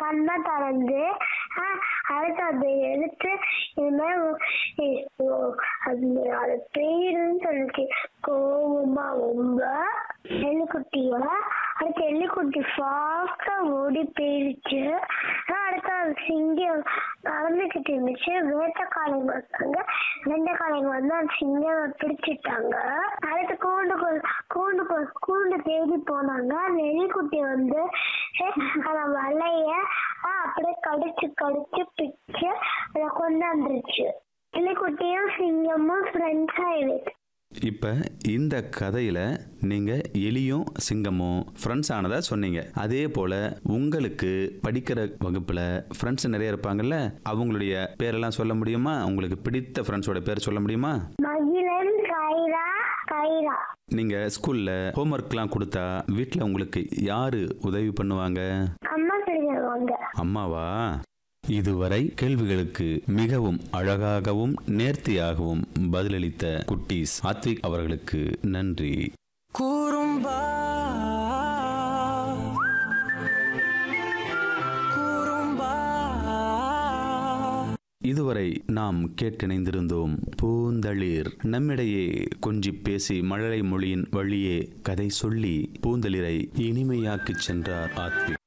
கண்ணை திறந்து ஆஹ், அடுத்து அதை எடுத்து இனிமேல் அது அது பேருன்னு சொல்லிச்சு கோவமா ரொம்ப எள்ளுக்குட்டிய அடுத்து எள்ளுக்குட்டி ஃபாஸ்டா ஓடி போயிருச்சு ஆஹ், அடுத்து அது சிங்கம் நடந்துகிட்டு இருந்துச்சு வேட்டைக்காரங்க வந்தாங்க வேட்டைக்காரங்க வந்து அந்த சிங்கம் பிடிச்சிட்டாங்க அடுத்து கூண்டு கூண்டு கூண்டு தேடி போனாங்க அந்த எலிக்குட்டி வந்து அஹ், அந்த வலைய ஆஹ், அப்படியே கடிச்சு கடிச்சு பிச்சு அதை கொண்டாந்துருச்சு எலிக்குட்டியும் சிங்கமும் ஃப்ரெண்ட்ஸ் ஆயிடுச்சு இப்போ இந்த கதையில் நீங்கள் எலியும் சிங்கமும் ஃப்ரெண்ட்ஸ் ஆனதா சொன்னீங்க அதே போல் உங்களுக்கு படிக்கிற வகுப்பில் ஃப்ரெண்ட்ஸ் நிறைய இருப்பாங்கல்ல அவங்களுடைய பேரெல்லாம் சொல்ல முடியுமா உங்களுக்கு பிடித்த ஃப்ரெண்ட்ஸோட பேர் சொல்ல முடியுமா மகிழன் கைரா கைரா நீங்கள் ஸ்கூலில் ஹோம்ஒர்க்லாம் கொடுத்தா வீட்டில் உங்களுக்கு யார் உதவி பண்ணுவாங்க அம்மா சொல்லுவாங்க அம்மாவா இதுவரை கேள்விகளுக்கு மிகவும் அழகாகவும் நேர்த்தியாகவும் பதிலளித்த குட்டீஸ் ஆத்விக் அவர்களுக்கு நன்றி குறும்பா குறும்பா இதுவரை நாம் கேட்டிணைந்திருந்தோம் பூந்தளிர் நம்மிடையே கொஞ்சி பேசி மழலை மொழியின் வழியே கதை சொல்லி பூந்தளிரை இனிமையாக்கிச் சென்றார் ஆத்விக்